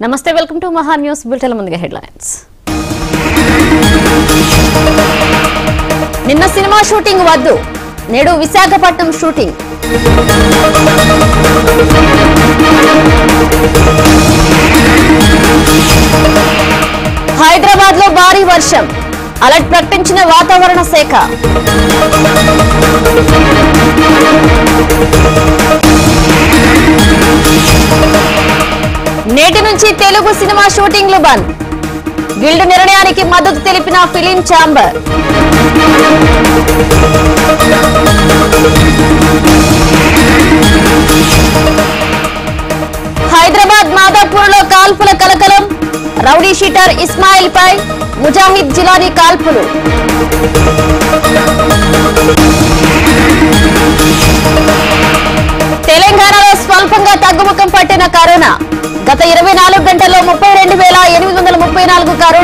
నమస్తే welcome to Maha news bulletin ముందుగా headlines నిన్న సినిమా షూటింగ్ వద్దు నేడు విశాఖపట్నం షూటింగ్ హైదరాబాద్ లో భారీ వర్షం అలర్ట్ ప్రకటించిన వాతావరణ శాఖ నేటి నుంచి తెలుగు సినిమా షూటింగ్లు బంద్ గిల్డ్ నిర్ణయానికి మద్దతు తెలిపిన ఫిలిం ఛాంబర్ హైదరాబాద్ మాదాపూర్ లో కాల్పుల కలకలం రౌడీ షీటర్ ఇస్మాయిల్ పై ముజాహిద్ జిలానీ కాల్పులు తెలంగాణలో స్వల్పంగా తగ్గుముఖం పట్టిన కరోనా గత ఇరవై నాలుగు గంటల్లో ముప్పై రెండు వేల ఎనిమిది వందల ముప్పై నాలుగు కరోనా